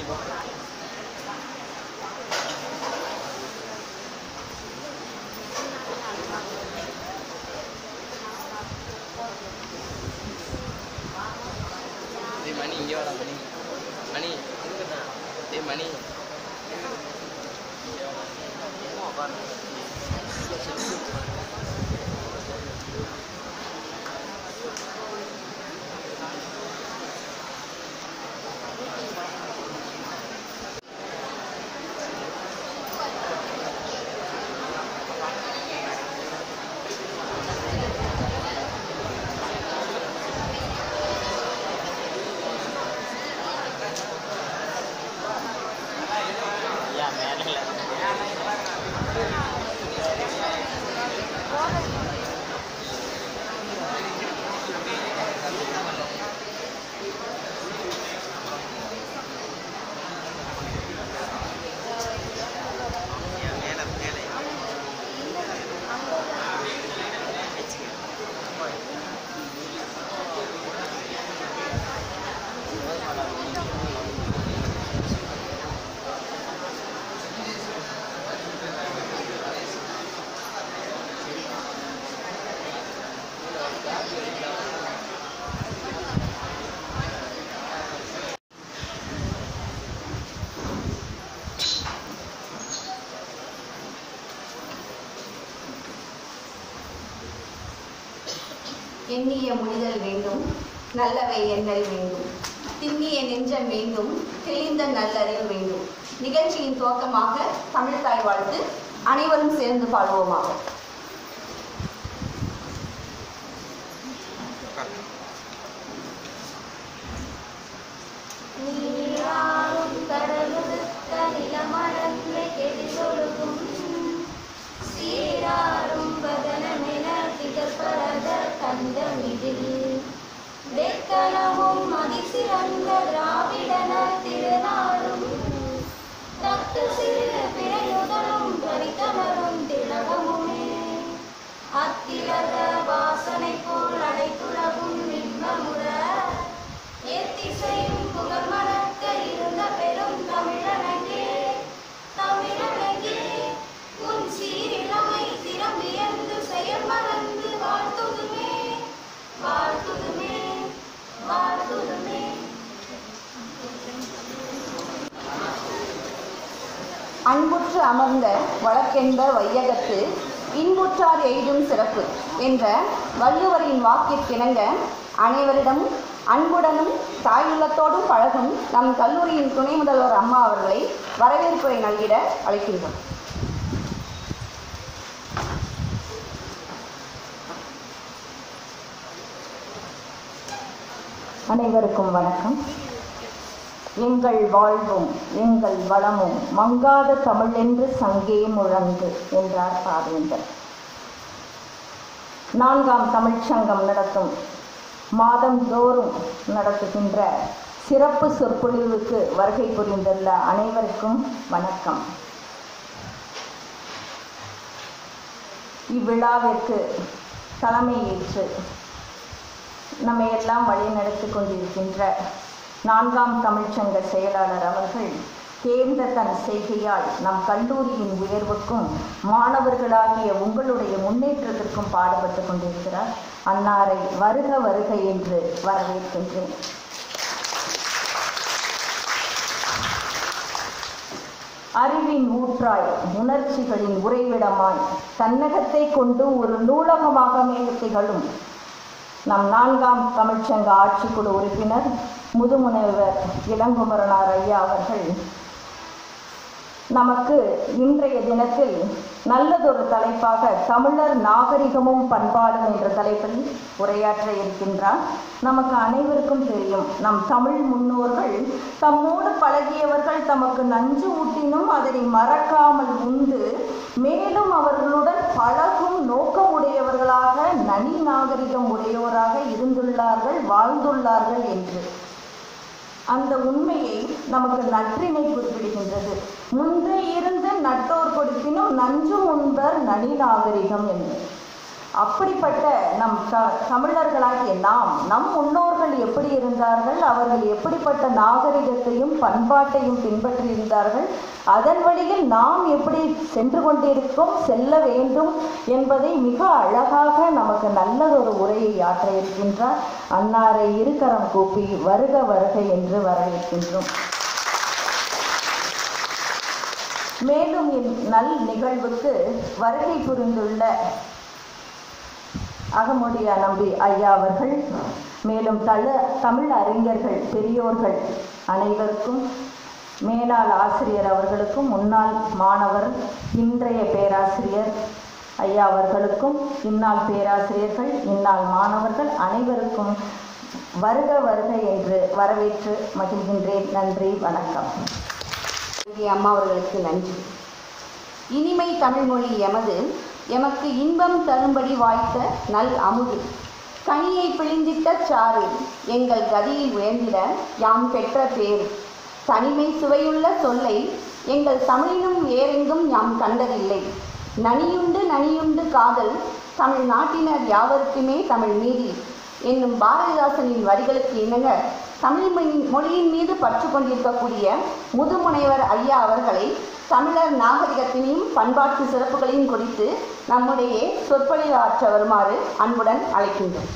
டேய் மணி இங்கே வாடா மணி மணி டேய் மணி ஏன் மேலே எண்ணிய முடிதல் வேண்டும் நல்லவை எண்ணல் வேண்டும் திண்ணிய நெஞ்சம் வேண்டும் தெளிந்த நல்லறிவு வேண்டும் நிகழ்ச்சியின் துவக்கமாக தமிழ்தாய் வாழ்த்து அனைவரும் சேர்ந்து பாடுவோமாக நீராடும் கடலுடுத்த நிலமடந்தை கெடிதொழுகும் சீராரும் வதனமென திகழ்பரத கண்டமிதில் வெக்கலமும் அதிசிறந்த திராவிடன திருநாளும் தத்து சிறு பிறையுதலும் பரிதமரும் திலகமுமே அத்திலக வாசனை போல் அடைத்துலகும் இன்பமுற எத்திசையும் புகழ் மணக்க இருந்த பெரும் தமிழனகே தமிழனகே உன் சீரிழமை திறம்பியந்து செயல் மறந்து வாழ்த்துதுமே வாழ்த்துதுமே வாழ்த்துதுமே அன்புற்று அமர்ந்த வழக்கென்ப வையகத்து இன்புற்றார் எய்தும் சிறப்பு என்ற வள்ளுவரின் வாக்கிற்கிணங்க அனைவரிடமும் அன்புடனும் தாயுள்ளத்தோடும் பழகும் நம் கல்லூரியின் துணை முதல்வர் அம்மா அவர்களை வரவேற்புரை நல்கிட அழைக்கின்றோம் அனைவருக்கும் வணக்கம் எங்கள் வாழ்வும் எங்கள் வளமும் மங்காத தமிழ் என்று சங்கே முழங்கு என்றார் பாவேந்தர் நான்காம் தமிழ்ச் சங்கம் நடத்தும் மாதந்தோறும் நடத்துகின்ற சிறப்பு சொற்பொழிவுக்கு வருகை புரிந்துள்ள அனைவருக்கும் வணக்கம் இவ்விழாவிற்கு தலைமையேற்று நம்மை எல்லாம் வழிநடத்தி கொண்டிருக்கின்ற நான்காம் தமிழ்ச்சங்க செயலாளர் அவர்கள் தேர்ந்த தன் செய்கையால் நம் கல்லூரியின் உயர்வுக்கும் மாணவர்களாகிய உங்களுடைய முன்னேற்றத்திற்கும் பாடுபட்டு கொண்டிருக்கிறார் அன்னாரை வருக வருக என்று வரவேற்கின்றேன் அறிவின் ஊற்றாய் உணர்ச்சிகளின் உறைவிடமாய் தன்னகத்தை கொண்டு ஒரு நூலகமாக திகழும் நம் நான்காம் தமிழ்ச்சங்க ஆட்சிக்குழு உறுப்பினர் முதுமுனைவர் இளங்குமரனார் ஐயா அவர்கள் நமக்கு இன்றைய தினத்தில் நல்லதொரு தலைப்பாக தமிழர் நாகரிகமும் பண்பாடும் என்ற தலைப்பில் உரையாற்ற இருக்கின்றார் நமக்கு அனைவருக்கும் தெரியும் நம் தமிழ் முன்னோர்கள் தம்மோடு பழகியவர்கள் தமக்கு நஞ்சு ஊட்டினும் அதனை மறக்காமல் உண்டு மேலும் அவர்களுடன் பழகும் நோக்கம் உடையவர்களாக நனி நாகரிகம் உடையோராக இருந்துள்ளார்கள் வாழ்ந்துள்ளார்கள் என்று அந்த உண்மையை நமக்கு நற்றினை குறிப்பிடுகின்றது முன்பே இருந்து நட்டோர் கொடுப்பினும் நஞ்சு உண்பர் நனி நாகரிகம் என்று அப்படிப்பட்ட நம் த தமிழர்களாகிய நாம் நம் முன்னோர்கள் எப்படி இருந்தார்கள் அவர்கள் எப்படிப்பட்ட நாகரிகத்தையும் பண்பாட்டையும் பின்பற்றி இருந்தார்கள் அதன் வழியில் நாம் எப்படி சென்று கொண்டிருக்கோம் செல்ல வேண்டும் என்பதை மிக அழகாக நமக்கு நல்லதொரு உரையை ஆற்ற இருக்கின்றார் அன்னாரை இருக்கரம் கூப்பி வருக வருக என்று வரவேற்கின்றோம் மேலும் இந்நல் நிகழ்வுக்கு வருகை புரிந்துள்ள அகமுடியா நம்பி ஐயா அவர்கள் மேலும் தள தமிழ் அறிஞர்கள் பெரியோர்கள் அனைவருக்கும் மேலாள் ஆசிரியர் அவர்களுக்கும் முன்னாள் மாணவர் இன்றைய பேராசிரியர் ஐயா அவர்களுக்கும் இந்நாள் பேராசிரியர்கள் இந்நாள் மாணவர்கள் அனைவருக்கும் வருக வருக என்று வரவேற்று மகிழ்கின்றேன் நன்றி வணக்கம் இங்கே அம்மா அவர்களுக்கு நன்றி இனிமை தமிழ்மொழி எமது எமக்கு இன்பம் தரும்படி வாய்த்த நல் அமுது கனியை பிழிந்திட்ட சாறு எங்கள் கதியில் உயர்ந்திட யாம் பெற்ற பேர் தனிமை சுவையுள்ள சொல்லை எங்கள் தமிழினும் வேறெங்கும் யாம் கண்டதில்லை நனியுண்டு நனியுண்டு காதல் தமிழ் நாட்டினர் யாவருக்குமே தமிழ் மீதி என்னும் பாரதிதாசனின் வரிகளுக்கு இணங்க தமிழ் மொழி- மொழியின் மீது பற்று கொண்டிருக்கக்கூடிய முதுமுனைவர் ஐயா அவர்களை தமிழர் நாகரிகத்தினையும் பண்பாட்டு சிறப்புகளையும் குறித்து நம்முடைய சொற்பொழிவாற்ற வருமாறு அன்புடன் அழைக்கின்றோம்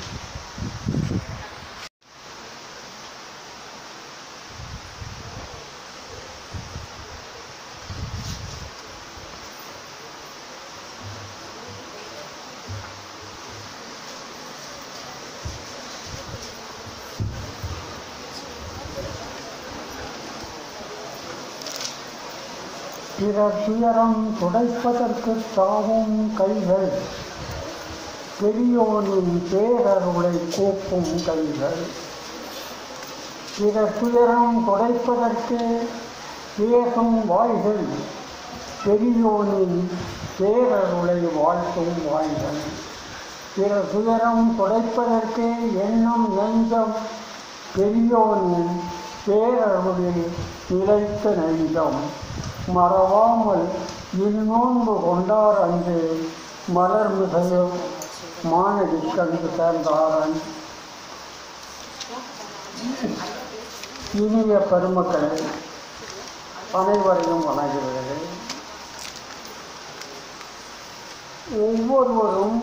பிறர் துயரம் துடைப்பதற்கு தாவும் கைகள் பெரியோனின் பேரருளை கூப்பும் கைகள் பிறர் துயரம் துடைப்பதற்கு பேசும் வாய்கள் பெரியோனின் பேரருளை வாழ்த்தும் வாய்கள் பிறர் துயரம் துடைப்பதற்கு எண்ணும் நெஞ்சம் பெரியோனின் பேரருளில் நிலைத்த நெஞ்சம் மறவாமல் இந்நோன்பு கொண்டார் அன்று மலர் மிகையும் மானடி கண்டு சேர்ந்தாரன் இனிய பெருமக்களே அனைவரையும் வணங்குகிறது ஒவ்வொருவரும்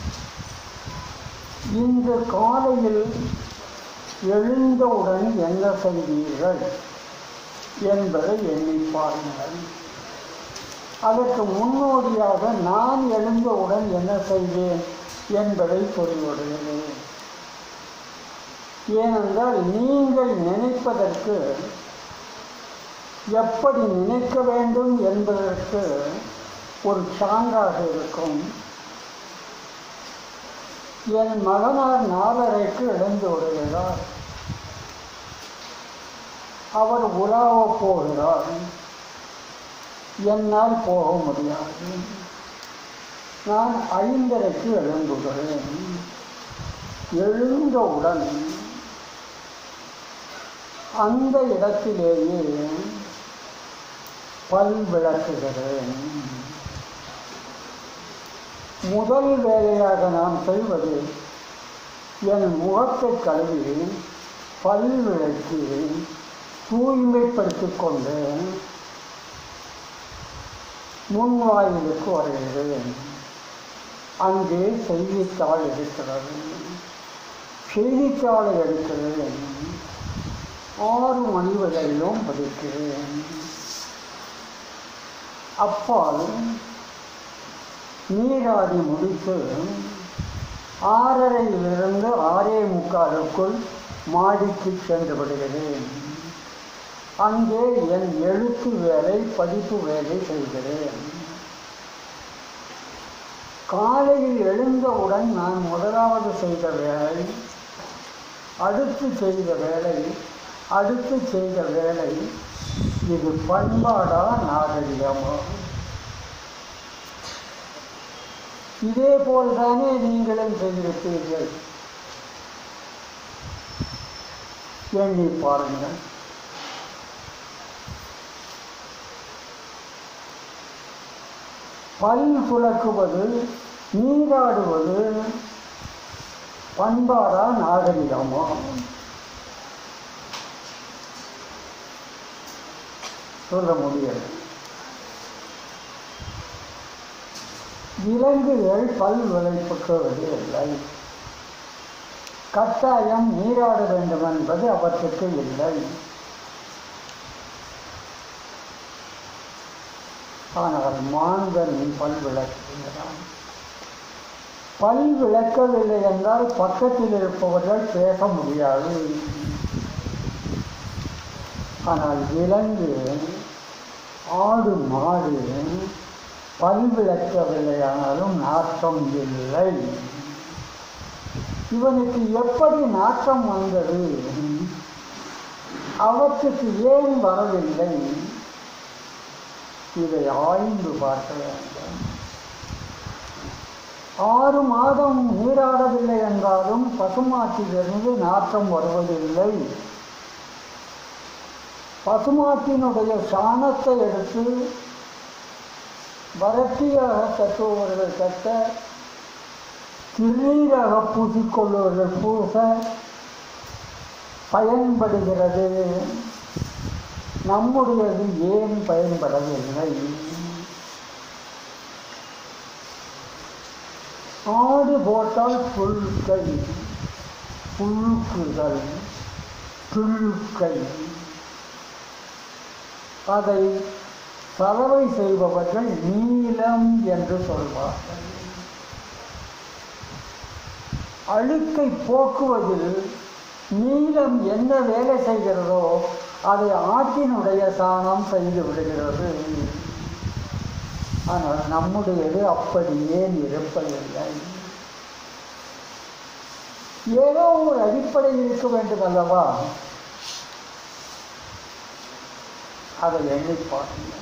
இன்று காலையில் எழுந்தவுடன் என்ன செய்தீர்கள் என்பதை எண்ணி பாருங்கள் அதற்கு முன்னோடியாக நான் எழுந்தவுடன் என்ன செய்தேன் என்பதை புரிவிடுகிறேன் ஏனென்றால் நீங்கள் நினைப்பதற்கு எப்படி நினைக்க வேண்டும் என்பதற்கு ஒரு சான்றாக இருக்கும் என் மகனார் நாலரைக்கு எழுந்து விடுகிறார் அவர் உலாவப் போகிறார் என்னால் போக முடியாது நான் ஐந்தரைக்கு எழுந்துகிறேன் எழுந்தவுடன் அந்த இடத்திலேயே பல் விளக்குகிறேன் முதல் வேலையாக நான் செய்வது என் முகத்தை கழுவி பல் விளக்கி தூய்மைப்படுத்திக் கொண்டு முன்வாயிலுக்கு வருகிறேன் அங்கே செய்தித்தாள் இருக்கிறது செய்தித்தாளை எடுக்கிறேன் ஆறு மணி வரையிலும் படிக்கிறேன் அப்பால் நீராடி முடித்து ஆறரையிலிருந்து ஆறே முக்காலுக்குள் மாடிக்கு சென்று விடுகிறேன் அங்கே என் எழுத்து வேலை படிப்பு வேலை செய்கிறேன் காலையில் எழுந்தவுடன் நான் முதலாவது செய்த வேலை அடுத்து செய்த வேலை அடுத்து செய்த வேலை இது பண்பாடா நாகரிகமா இதே போல்தானே நீங்களும் செய்திருப்பீர்கள் எண்ணி பாருங்கள் பல் துலக்குவது நீராடுவது பண்பாடா நாகரிகமா சொல்ல முடியாது விலங்குகள் பல் விளைப்புக்குவது இல்லை கட்டாயம் நீராட வேண்டும் என்பது அவற்றுக்கு இல்லை ஆனால் மாந்தன் பல் விளக்குகிறான் பல் விளக்கவில்லை என்றால் பக்கத்தில் இருப்பவர்கள் பேச முடியாது ஆனால் விலங்கு ஆடு மாடு பல் விளக்கவில்லையானாலும் நாற்றம் இல்லை இவனுக்கு எப்படி நாற்றம் வந்தது அவற்றுக்கு ஏன் வரவில்லை இதை ஆய்ந்து பார்க்க வேண்டும் ஆறு மாதம் நீராடவில்லை என்றாலும் பசுமாட்டிலிருந்து நாற்றம் வருவதில்லை பசுமாட்டினுடைய சாணத்தை எடுத்து வறட்சியாக கட்டுபவர்கள் கட்ட திருநீராக பூசிக்கொள்பவர்கள் பூச பயன்படுகிறது நம்முடையது ஏன் பயன்படவில்லை ஆடு போட்டால் புல்கை புழுக்குகள் புழுக்கை அதை சலவை செய்பவர்கள் நீலம் என்று சொல்வார்கள் அழுக்கை போக்குவதில் நீலம் என்ன வேலை செய்கிறதோ அதை ஆட்டினுடைய சாணம் செய்து விடுகிறது ஆனால் நம்முடையது அப்படி ஏன் இருப்பதில்லை ஏதோ ஒரு அடிப்படை இருக்க வேண்டும் அல்லவா அதை எண்ணி பாருங்கள்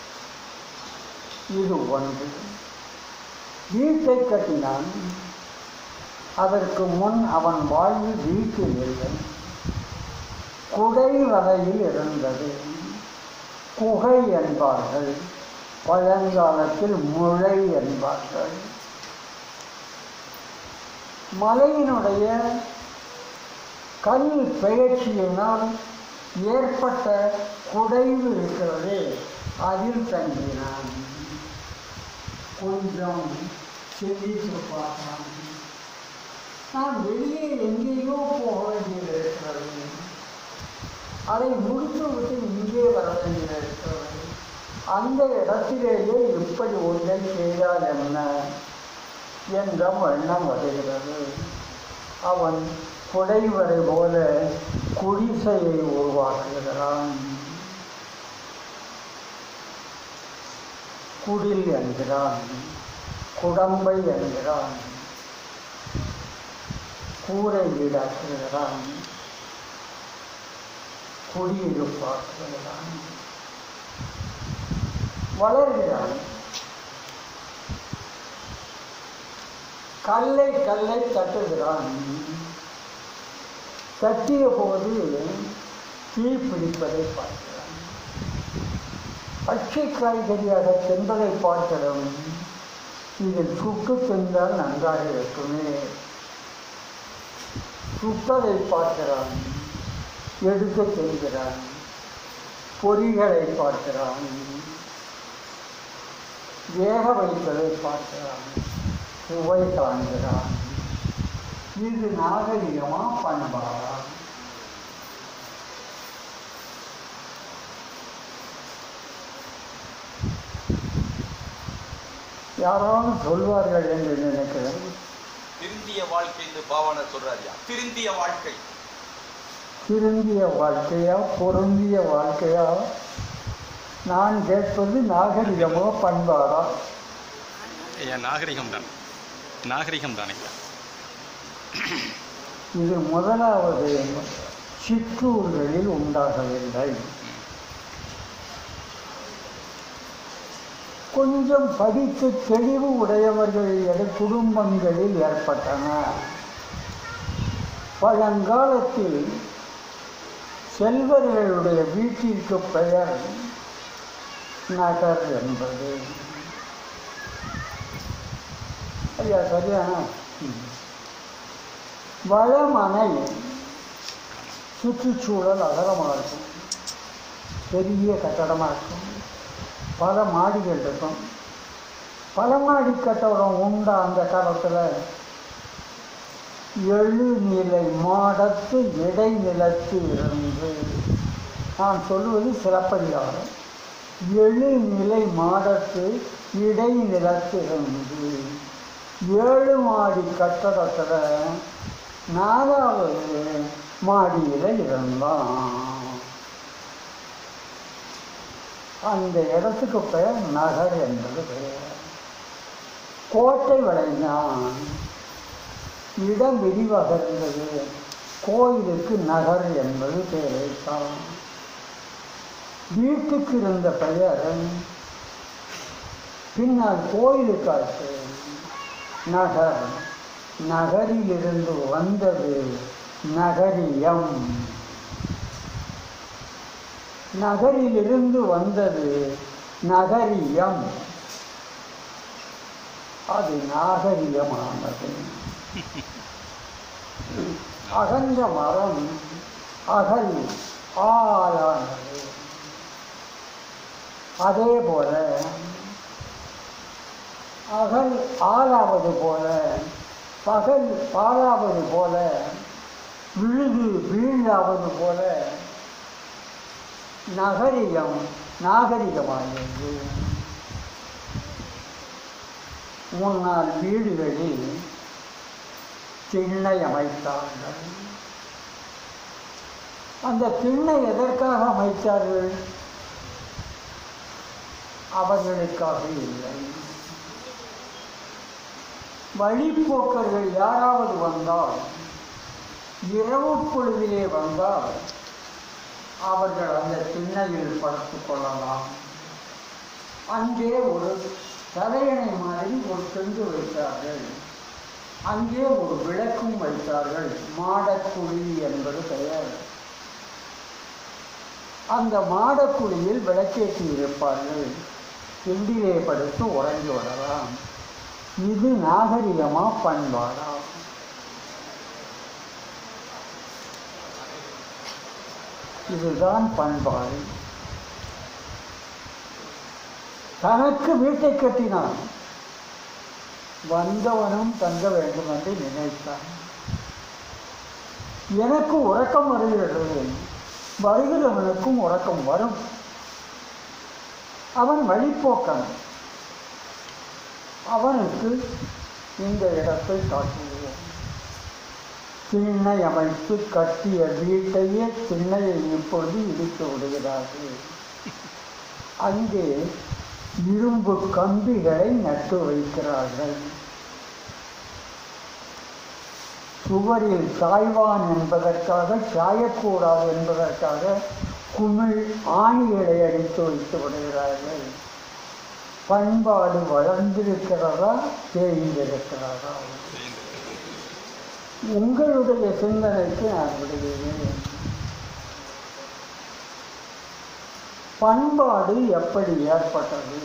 இது ஒன்று வீட்டை கட்டினான் அதற்கு முன் அவன் வாழ்வு வீட்டில் இல்லை குடை வரையில் இருந்தது குகை என்பார்கள் பழங்காலத்தில் முளை என்பார்கள் மலையினுடைய கல் பெயர்ச்சியினால் ஏற்பட்ட குடைவு இருக்கிறது அதில் தங்கினான் கொஞ்சம் சிந்தித்து பார்த்தான் நான் வெளியே எங்கேயோ போக வேண்டியது இருக்கிறது அதை முடித்து விட்டு இங்கே வர வேண்டியது இருக்கிறது அந்த இடத்திலேயே இப்படி ஒன்றை செய்தால் என்ன என்ற எண்ணம் வருகிறது அவன் குடைவரை போல குடிசையை உருவாக்குகிறான் குடில் என்கிறான் குடம்பை என்கிறான் கூரை வீடாக்குகிறான் குடியிருப்பாக்குகிறான் வளர்கிறான் கல்லை கல்லை தட்டுகிறான் தட்டிய போது தீ பிடிப்பதை பார்க்கிறான் பச்சை காய்கறியாக தின்பதை பார்க்கிறோம் இதில் சுட்டு தின்றால் நன்றாக இருக்குமே சுட்டதை பார்க்கிறான் எடுத்து தின்கிறான் பொறிகளை பார்க்கிறான் வேக வைப்பதை பார்க்கிறான் சுவை காண்கிறான் இது நாகரிகமா பண்பாடா யாராவது சொல்வார்கள் என்று நினைக்கிறேன் திருந்திய வாழ்க்கைன்னு பாவனை சொல்றாரியா திருந்திய வாழ்க்கை திருந்திய வாழ்க்கையா பொருந்திய வாழ்க்கையா நான் கேட்பது நாகரிகமோ பண்பாடா ஐயா நாகரிகம் தான் நாகரிகம் தானே இது முதலாவது சிற்றூர்களில் உண்டாகவில்லை கொஞ்சம் படித்து தெளிவு உடையவர்கள் குடும்பங்களில் ஏற்பட்டன பழங்காலத்தில் செல்வர்களுடைய வீட்டிற்கு பெயர் நகர் என்பது சரியா சரியான ம். வளமனை சுற்றுச்சூழல் அகலமாக இருக்கும் பெரிய கட்டடமாக இருக்கும் பல மாடிகள் இருக்கும் பல மாடி கட்டடம் உண்டா அந்த காலத்தில் எழுநிலை மாடத்து இடைநிலத்து இருந்து நான் சொல்லுவது சிலப்பதிகாரம் எழுநிலை மாடத்து இடைநிலத்து இருந்து ஏழு மாடி கட்டடத்தில் நாலாவது மாடியில் இருந்தான் அந்த இடத்துக்கு பெயர் நகர் என்பது பெயர் கோட்டை வளைந்தான் இடம் விரிவாக இருந்தது கோயிலுக்கு நகர் என்பது பெயர் வைத்தான் வீட்டுக்கு இருந்த பெயர் பின்னால் கோயிலுக்காச்சு நகர் நகரிலிருந்து வந்தது நகரியம் நகரிலிருந்து வந்தது நகரியம் அது நாகரிகமானது அகன்ற மரம் அகல் ஆளானது அதே போல அகல் ஆளாவது போல பகல் பாழாவது போல விழுது வீழாவது போல நகரிகம் நாகரிகமாகிறது முன்னால் வீடுகளில் திண்ணை அமைத்தார்கள் அந்த திண்ணை எதற்காக அமைத்தார்கள் அவர்களுக்காக இல்லை வழிப்போக்கர்கள் யாராவது வந்தால் இரவு பொழுதிலே வந்தால் அவர்கள் அந்த திண்ணையில் படுத்துக் கொள்ளலாம் அங்கே ஒரு தலையணை மாதிரி ஒரு சென்று வைத்தார்கள் அங்கே ஒரு விளக்கும் வைத்தார்கள் மாடக்குழி என்பது பெயர் அந்த மாடக்குழியில் விளக்கேற்றி இருப்பார்கள் திண்டிலே படுத்து உறங்கி விடலாம் இது நாகரிகமா பண்பாடா இதுதான் பண்பாடு தனக்கு வீட்டை கட்டினான் வந்தவனும் தங்க வேண்டும் என்று நினைத்தான் எனக்கு உறக்கம் வருகிறது வருகிறவனுக்கும் உறக்கம் வரும் அவன் வழிப்போக்கன் அவனுக்கு இந்த இடத்தை காட்டுவோம் திண்ணை அமைத்து கட்டிய வீட்டையே திண்ணையை இப்பொழுது இடித்து விடுகிறார்கள் அங்கே இரும்பு கம்பிகளை நட்டு வைக்கிறார்கள் சுவரில் சாய்வான் என்பதற்காக சாயக்கூடாது என்பதற்காக குமிழ் ஆணிகளை அடித்து வைத்து விடுகிறார்கள் பண்பாடு வளர்ந்திருக்கிறதா தேய்ந்திருக்கிறதா உங்களுடைய சிந்தனைக்கு நான் விடுகிறேன் பண்பாடு எப்படி ஏற்பட்டது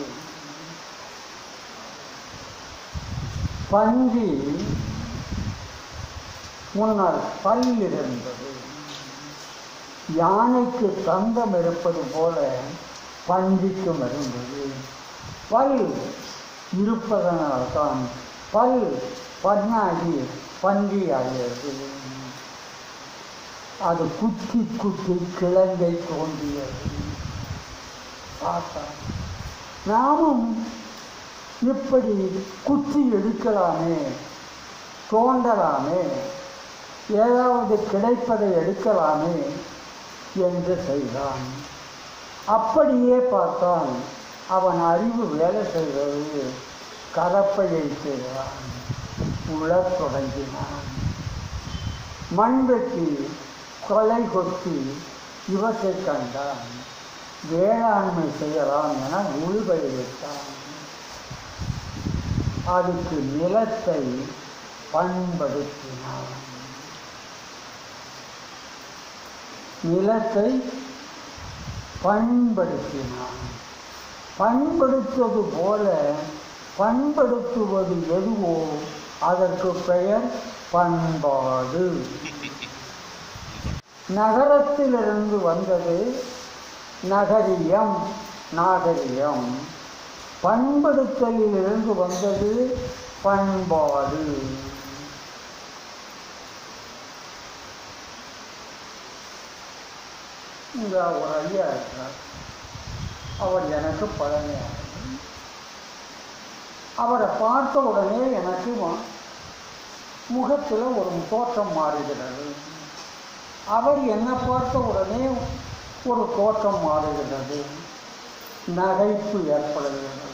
பன்றி முன்னால் பல் இருந்தது யானைக்கு தந்தம் இருப்பது போல பன்றிக்கும் இருந்தது பல் இருப்பதனால்தான் பல் பன்னாகி பன்றி ஆகிறது அது குத்தி குத்தி கிழங்கை தோன்றியது பார்த்தா நாமும் இப்படி குத்தி எடுக்கலாமே தோண்டலாமே ஏதாவது கிடைப்பதை எடுக்கலாமே என்று செய்தான் அப்படியே பார்த்தான் அவன் அறிவு வேலை செய்வது கரப்பையை செய்தான் உழத் தொடங்கினான் மண் வெட்டி கொலை கொத்தி இவற்றை கண்டான் வேளாண்மை செய்யலாம் என உள்வழிவிட்டான் அதுக்கு நிலத்தை பண்படுத்தினான் நிலத்தை பண்படுத்தினான் பண்படுத்துவது போல பண்படுத்துவது எதுவோ அதற்கு பெயர் பண்பாடு நகரத்திலிருந்து வந்தது நகரியம் நாகரிகம் பண்படுத்தலிலிருந்து வந்தது பண்பாடு இங்க ஒரு ஐயா இருக்கிறார் அவர் எனக்கு பழமையானவர் அவரை பார்த்த உடனே எனக்கு ம- முகத்தில் ஒரு தோற்றம் மாறுகிறது அவர் என்னை பார்த்த உடனே ஒரு தோற்றம் மாறுகிறது நகைப்பு ஏற்படுகிறது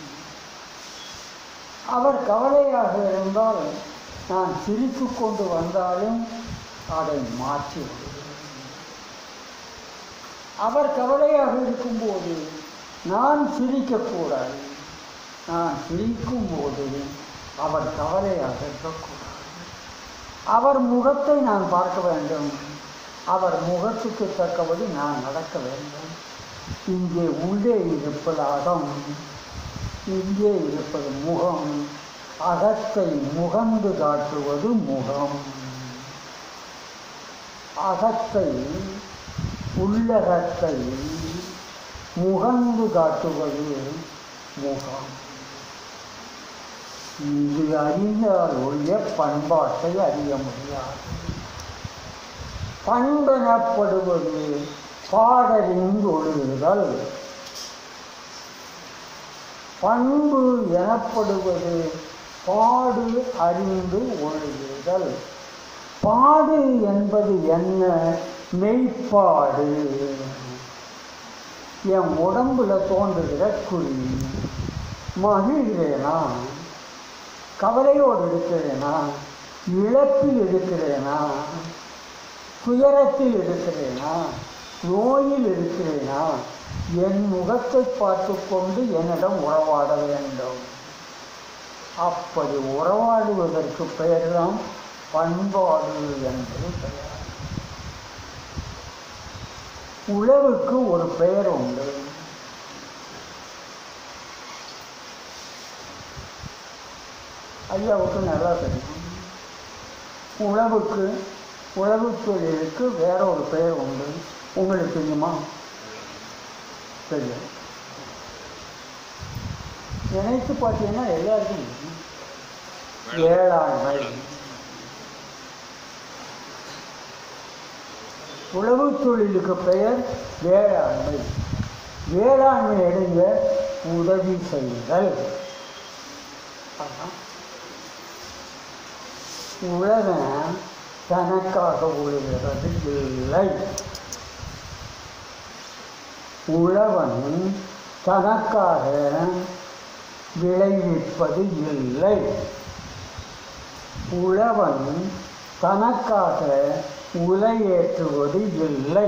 அவர் கவலையாக இருந்தால் நான் சிரித்து கொண்டு வந்தாலும் அதை மாற்றி விடுகிறேன் அவர் கவலையாக இருக்கும்போது நான் சிரிக்கக்கூடாது நான் சிரிக்கும் போது அவர் கவலையாக இருக்கக்கூடாது அவர் முகத்தை நான் பார்க்க வேண்டும் அவர் முகத்துக்கு தக்கபடி நான் நடக்க வேண்டும் இங்கே உள்ளே இருப்பது அகம் இங்கே இருப்பது முகம் அகத்தை முகந்து காட்டுவது முகம் அகத்தை உள்ளகத்தை முகந்து காட்டுவது முகம் இது அறிந்தால் ஒழிய பண்பாட்டை அறிய முடியாது பண்பெனப்படுவது பாடறிந்து ஒழுகுதல் பண்பு எனப்படுவது பாடு அறிந்து ஒழுகுதல் பாடு என்பது என்ன மெய்ப்பாடு என் உடம்புல தோன்றுகிற குறி மகிழ்கிறேனா கவலையோடு இருக்கிறேனா இழப்பில் இருக்கிறேனா துயரத்தில் இருக்கிறேனா நோயில் இருக்கிறேனா என் முகத்தை பார்த்து கொண்டு என்னிடம் உறவாட வேண்டும் அப்படி உறவாடுவதற்கு பெயர்தான் பண்பாடு என்பது பெயர் உழவுக்கு ஒரு பெயர் உண்டு ஐயாவுக்கு நல்லா தெரியும் உழவுக்கு உழவு தொழிலுக்கு வேற ஒரு பெயர் உண்டு உங்களுக்கு தெரியுமா தெரியும் நினைத்து பார்த்தீங்கன்னா எல்லாருக்கும் தெரியும். வேளாண்மை உழவு தொழிலுக்கு பெயர் வேளாண்மை வேளாண்மை எடுங்க உதவி செய்தல் அதான். உலகம் தனக்காக உழுகிறது இல்லை உழவன் தனக்காக விளைவிப்பது இல்லை உழவன் தனக்காக உலையேற்றுவது இல்லை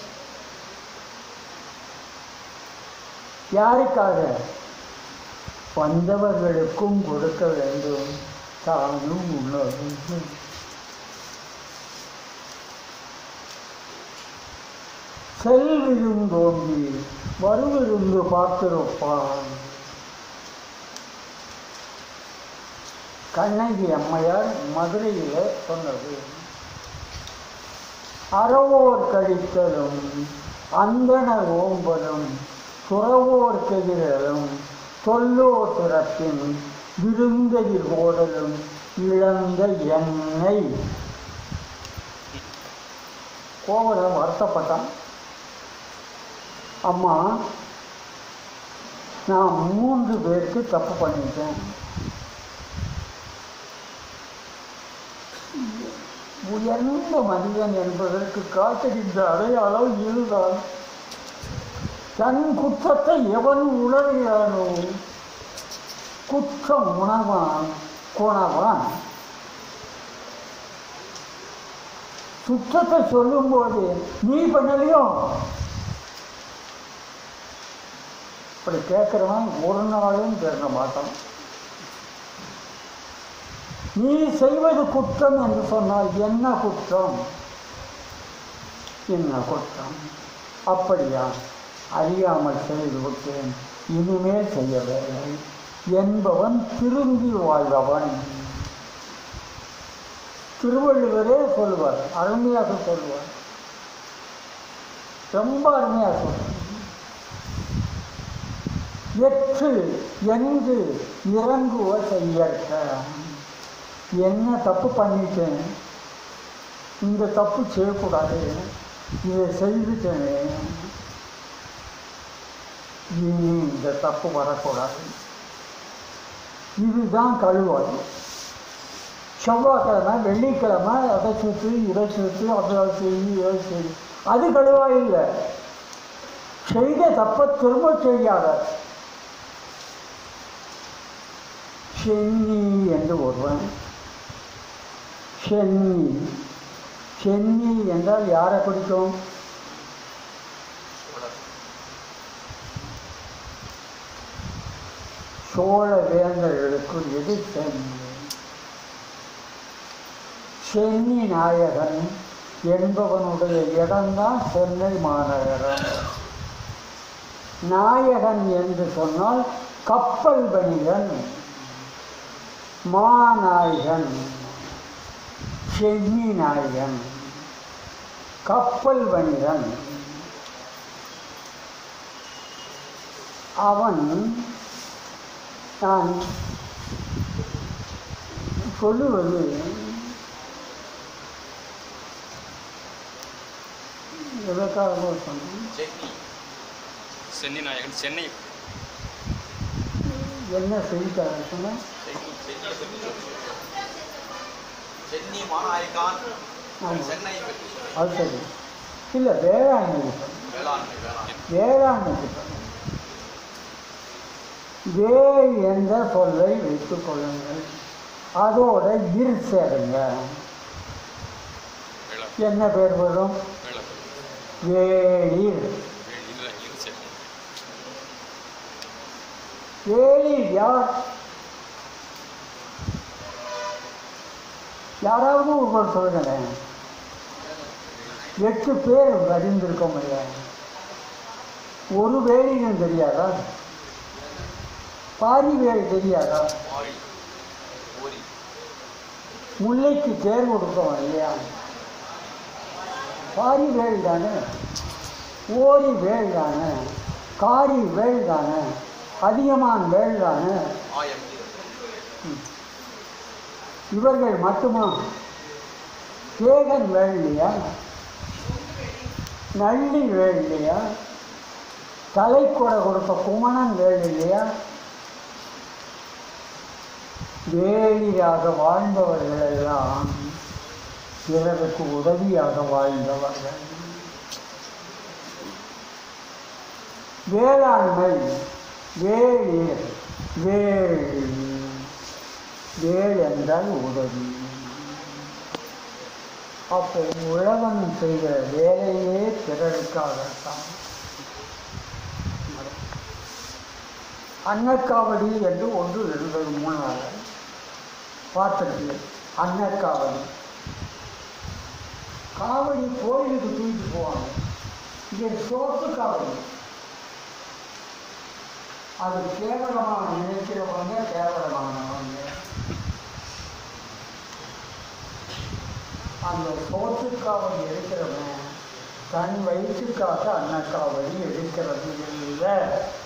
யாருக்காக வந்தவர்களுக்கும் கொடுக்க வேண்டும் தானும் உணவும் செல்விருந்தோம்பி வருவிருந்து பார்த்திருப்பான் கண்ணகி அம்மையார் மதுரையில் சொன்னது அறவோர் கழித்தலும் அந்தனர் ஓம்பலும் துறவோர் கெதிரலும் சொல்லோ திறப்பின் விருந்ததிர் ஓடலும் இழந்த எண்ணெய் கோவலன் வருத்தப்பட்டான் அம்மா நான் மூன்று பேருக்கு தப்பு பண்ணிட்டேன் உயர்ந்த மனிதன் என்பதற்கு காட்டுகின்ற அடையாளம் இதுதான் தன் குற்றத்தை எவன் உணர்கிறானோ குற்றம் உணவான் குணவான் சுற்றத்தை சொல்லும்போது நீ பண்ணலையோ அப்படி கேட்குறவன் ஒரு நாளும் பேச மாட்டான் நீ செய்வது குற்றம் என்று சொன்னால் என்ன குற்றம் என்ன குற்றம் அப்படியா அறியாமல் செய்து விட்டேன் இனிமேல் செய்ய வேலை என்பவன் திரும்பி வாழ்பவன் திருவள்ளுவரே சொல்லுவார் அருமையாக சொல்லுவார் ரொம்ப அருமையாக சொல்லுவார் எற்று என்று இறங்குவ செய்யற்க என்ன தப்பு பண்ணிட்டேன் இந்த தப்பு செய்யக்கூடாது இதை செய்துட்டேனே இனி இந்த தப்பு வரக்கூடாது இதுதான் கழுவாய் செவ்வாய்க்கிழமை வெள்ளிக்கிழமை அதை சுற்று இதை சுற்று அதை செய் இதை செய் அது கழுவாய் இல்லை செய்த தப்பை திரும்ப செய்யாத சென்னி என்று ஒருவன் சென்னி சென்னி என்றால் யாரை பிடிக்கும் சோழ வேந்தர்களுக்குரியது சென்னி சென்னி நாயகன் என்பவனுடைய இடம்தான் சென்னை மாநகரம் நாயகன் என்று சொன்னால் கப்பல் வணிகன் மாநாயகன் சென்னி நாயகன் கப்பல் வணிகன் அவன் நான் சொல்லுவது எதற்காக சொன்னேன் சென்னி சென்னி நாயகன் சென்னை என்ன செய்திக்காக சொன்னேன் சென்னி சென்னியை பற்றி சொல்லு. சென்னி மாநாயகான் ஆமாம். சென்னை பற்றி சொல்லு. அது சரி இல்லை வேளாண்மைக்கு சொன்னேன் வேளாண்மை வேளாண்மை வேளாண்மைக்கு சொன்னேன் வேள் என்ற சொல்லை வைத்துக் கொள்ளுங்கள் அதோட இர் சேருங்க வேளா என்ன பேர் வரும் வேளா வேளிர் இல்லை இது சரி வேளிர் யார் யாராவது ஒருவர் சொல்லுங்களேன் எட்டு பேர் அறிந்திருக்க முடியாது ஒரு வேலியும் தெரியாதா பாரி வேலி தெரியாதா மாறி ஓரி முல்லைக்கு தேர் கொடுக்கணும் இல்லையா பாரி வேல் தானே ஓரி வேல் தானே காரி வேல் தானே அதிகமான் வேல் தானே ஆயம் இவர்கள் மட்டுமா கேகன் வேல் இல்லையா நள்ளி வேல் இல்லையா தலைக்குடை கொடுத்த குமணன் வேல் இல்லையா வேலியாக வாழ்ந்தவர்கள் எல்லாம் பிறருக்கு உதவியாக வாழ்ந்தவர்கள் வேளாண்மை வேளிர் வேள் வேள் என்றால் உதவி அப்போ உழவன் செய்கிற வேலையே பிறருக்காகத்தான் அன்னக்காவடி என்று ஒன்று இருந்தது முன்னால் பார்த்துருக்கு அன்னக்காவடி காவடி கோயிலுக்கு தூக்கிட்டு போவாங்க இங்கே சோத்து காவடி அது கேவலமாக நினைக்கிறவங்க கேவலமானவங்க அந்த சோத்துக்காவடி எடுக்கிறவன் தன் வயிற்றுக்காக அன்னக்காவடி எடுக்கிறது இல்லை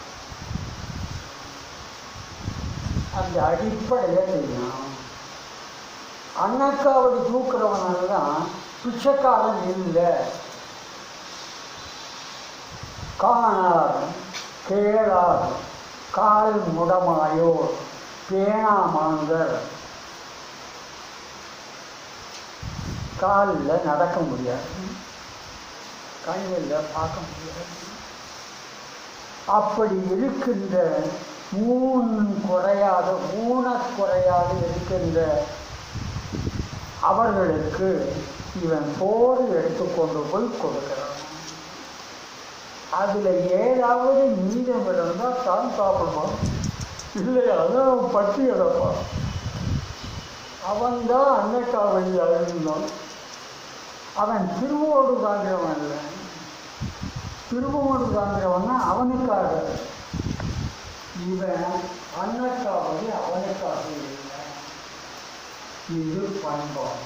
அந்த அடிப்படையை தெரியும் அன்னக்காவடி தூக்குறவனால தான் பிச்சைக்காரன் இல்லை காணார் கேளார் கால் முடமாயோர் பேணாமாங்கர் காலில் நடக்க முடியாது கண்ணில் பார்க்க முடியாது அப்படி இருக்கின்ற மூன் குறையாத ஊன குறையாது இருக்கின்ற அவர்களுக்கு இவன் சோறு எடுத்துக்கொண்டு போய் கொடுக்கிறான் அதில் ஏதாவது மீதம் இருந்தால் தான் சாப்பிடுவான் இல்லையா அதான் பட்டி கிடப்பான் அவன்தான் அன்னக்காவடி அழுந்தான் அவன் திருவோடு தாங்கிறவன் இல்லை திருவோடு தாங்கிறவன்னா அவனுக்காக இவன் அன்னக்காவது அவனுக்காக இல்லை இது பண்பாடு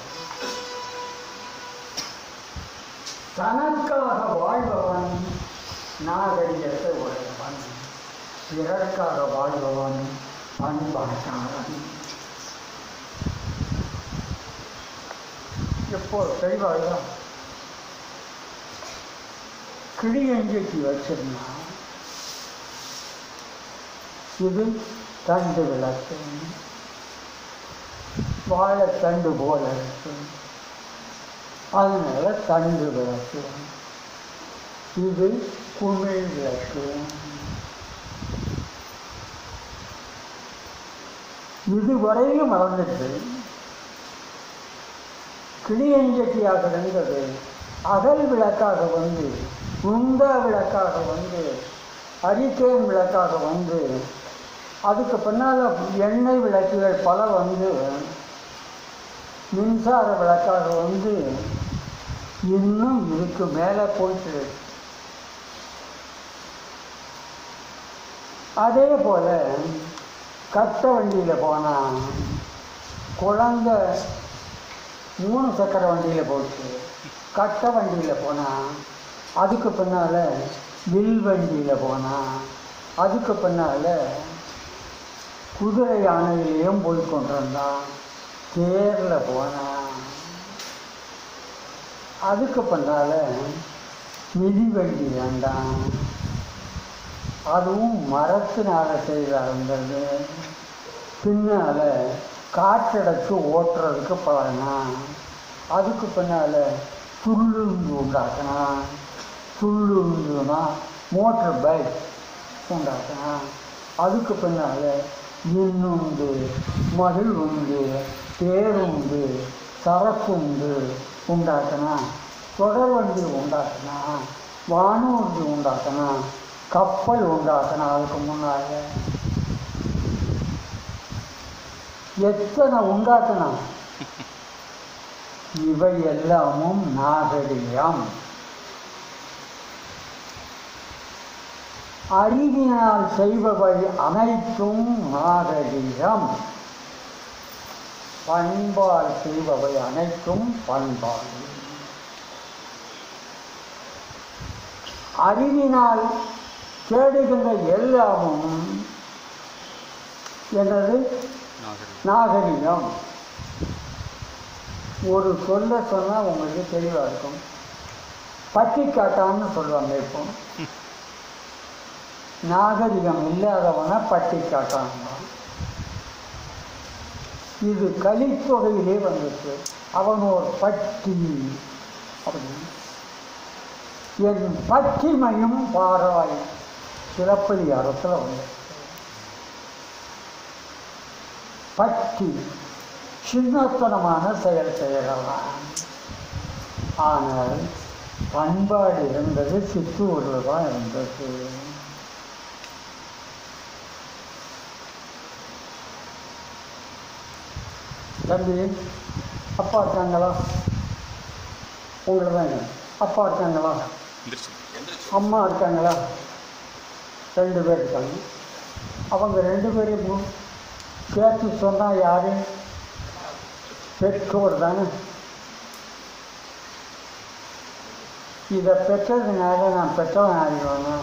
தனக்காக வாழ்பவன் நாகரிகத்தை உடையவன் பிறர்க்காக வாழ்பவன் பண்பாட்டாளன் எப்போ தெளிவாக கிளியஞ்சிக்கு வச்சிருந்தான் இது தண்டு விளக்கு வாழைத்தண்டு போல இருக்கு அதனால தண்டு விளக்கு இது குமிழ் விளக்கு இதுவரையும் வளர்ந்துட்டு கிளியஞ்சட்டியாக இருந்தது அகல் விளக்காக வந்து உந்த விளக்காக வந்து அரிக்கேன் விளக்காக வந்து அதுக்கு பின்னால் எண்ணெய் விளக்குகள் பல வந்து மின்சார விளக்காக வந்து இன்னும் இதுக்கு மேலே போயிட்டு அதே போல் கட்ட வண்டியில் போனால் குழந்தை மூணு சக்கர வண்டியில் போச்சு கட்ட வண்டியில் போனால் அதுக்கு பின்னால் வில் வண்டியில் போனால் அதுக்கு பின்னால் குதிரை யானையிலையும் போய் கொண்டிருந்தான் தேரில் போனான் அதுக்கு பின்னால் மிதிவண்டி வேண்டாம் அதுவும் மரத்தினால செய்தா இருந்தது பின்னால் காற்றடைச்சு ஓட்டுறதுக்கு பழகினான் அதுக்கு பின்னால் துள்ளுந்து உண்டாக்கினான் துள்ளுந்துனா மோட்டர் பைக் உண்டாக்கினான் அதுக்கு பின்னால் இன்னுண்டு மகிழ் உண்டு பேருந்து சரக்குண்டு உண்டாக்கினா தொடர் வண்டி உண்டாக்கினா வானூர்தி உண்டாக்கினா கப்பல் உண்டாக்கினா அதுக்கு முன்னால் எத்தனை உண்டாக்கினா இவை எல்லாமும் நாகரிகம் அறிவினால் செய்பவை அனைத்தும் நாகரிகம் பண்பால் செய்பவை அனைத்தும் பண்பாடு அறிவினால் தேடுகின்ற எல்லாமும் என்னது நாகரிகம் நாகரிகம் ஒரு சொல்ல சொன்னால் உங்களுக்கு தெளிவாக இருக்கும் பட்டிக்காட்டான்னு சொல்லுவாங்க இப்போ நாகரிகம் இல்லாதவனை பட்டிக்காட்டான் இது கலித்தொகையிலே வந்துச்சு அவன் ஒரு பட்டி அப்படின்னு என் பட்டிமையும் பாராய் சிலப்பதிகாரத்தில் வந்து பட்டி சின்னத்தனமான செயல் செய்யலாம் ஆனால் பண்பாடு இருந்தது சித்தூரில் தான் இருந்தது தம்பி அப்பா இருக்காங்களா உங்களை தான் அப்பா இருக்காங்களா எந்திரிச்சு அம்மா இருக்காங்களா ரெண்டு பேர் இருக்காங்க அவங்க ரெண்டு பேரையும் சேர்த்து சொன்னால் யாரு பெற்றோர் தானே இதை பெற்றதுனால நான் பெற்றவன் ஆகிடுவேனா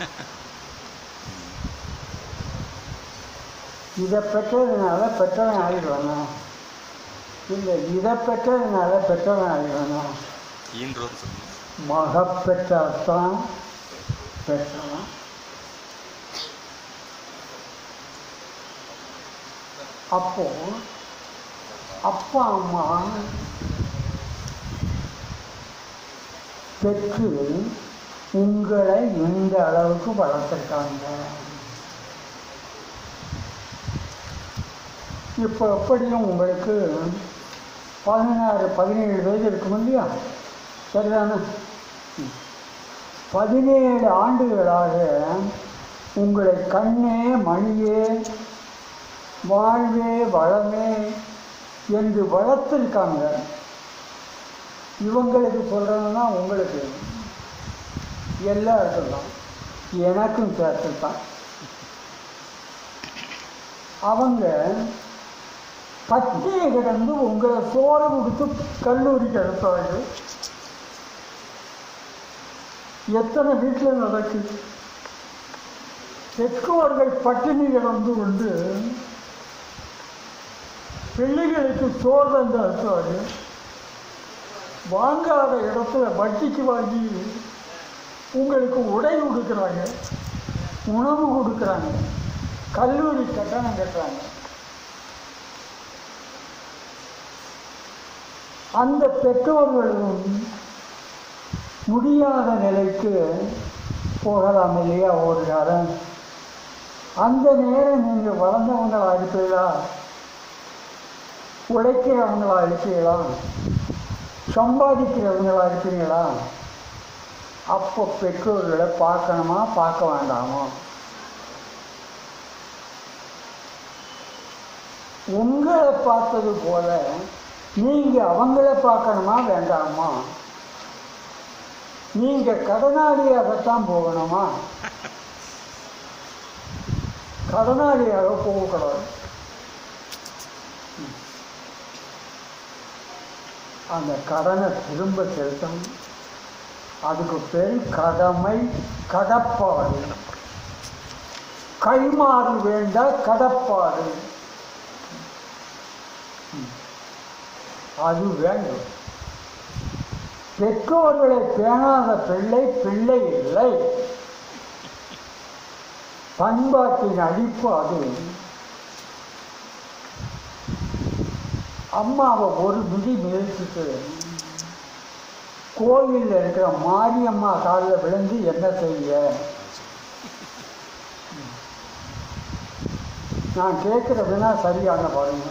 இதை பெற்றதுனால பெற்றவன் ஆகிடுவேனா இல்லை இதை பெற்றதுனால பெற்றவன் ஆகிடுவேனா ஈன்றோன்னு சொல்லணும் மக பெற்றால்தான் பெற்றவன் அப்போ அப்பா அம்மா பெற்று உங்களை இந்த அளவுக்கு வளர்த்துருக்காங்க இப்போ எப்படியும் உங்களுக்கு பதினாறு பதினேழு வயது இருக்கும் இல்லையா சரிதானே ம். பதினேழு ஆண்டுகளாக உங்களை கண்ணே மணியே வாழ்வே வளமே என்று வளர்த்துருக்காங்க இவங்களுக்கு சொல்கிறதுனா உங்களுக்கு எல்லாருக்கும் தான் எனக்கும் சேர்த்து தான் அவங்க பட்டியை கிடந்து உங்களை சோறு கொடுத்து கல்லூரிக்கு அனுப்புவாங்க எத்தனை வீட்டில் நடக்குது பெற்றோர்கள் பட்டினி கிடந்து கொண்டு பிள்ளைகளுக்கு சோறு தந்து அனுப்புவாங்க வாங்காத இடத்துல வட்டிக்கு வாங்கி உங்களுக்கு உடை கொடுக்குறாங்க உணவு கொடுக்குறாங்க கல்லூரி கட்டணம் கட்டுறாங்க அந்த பெற்றோர்களும் முடியாத நிலைக்கு போகலாம் இல்லையா ஒரு நேரம் அந்த நேரம் நீங்கள் வளர்ந்தவங்களா இருப்பீங்களா உழைக்கிறவங்களா இருப்பீங்களா சம்பாதிக்கிறவங்களா இருப்பீங்களா அப்போ பெற்றோர்களை பார்க்கணுமா பார்க்க வேண்டாமா உங்களை பார்த்தது போல நீங்க அவங்கள பார்க்கணுமா வேண்டாமா நீங்க கடனாளியாகத்தான் போகணுமா கடனாளியாக போகக்கூடாது அந்த கடனை திரும்ப செலுத்தணும் அதுக்கு பேர் கடமை கடப்பாடு கைமாறு வேண்டா கடப்பாடு ம். அது வேண்டும் பெற்றோர்களை பேணாத பிள்ளை பிள்ளை இல்லை பண்பாட்டின் அடிப்பு அது அம்மாவை ஒரு மிதி மிதிச்சுட்டு கோயிலில் இருக்கிற மாரியம்மா காலில் விழுந்து என்ன செய்ய நான் கேட்குற வினா சரியான பாருங்க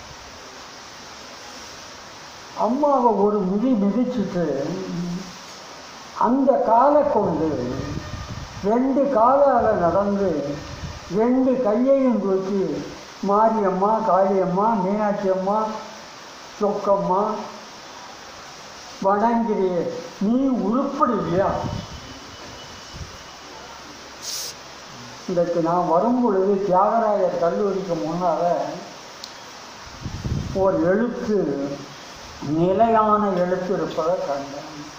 அம்மாவை ஒரு மிதி மிதிச்சுட்டு அந்த காலை கொண்டு ரெண்டு காலால் நடந்து ரெண்டு கையையும் தூக்கி மாரியம்மா காளியம்மா மீனாட்சி அம்மா சொக்கம்மா வணங்கிறியே நீ உருப்படுவியா இன்றைக்கு நான் வரும் பொழுது தியாகராயர் கல்லூரிக்கு முன்னால் ஒரு எழுத்து நிலையான எழுத்து இருப்பதை கண்டேன்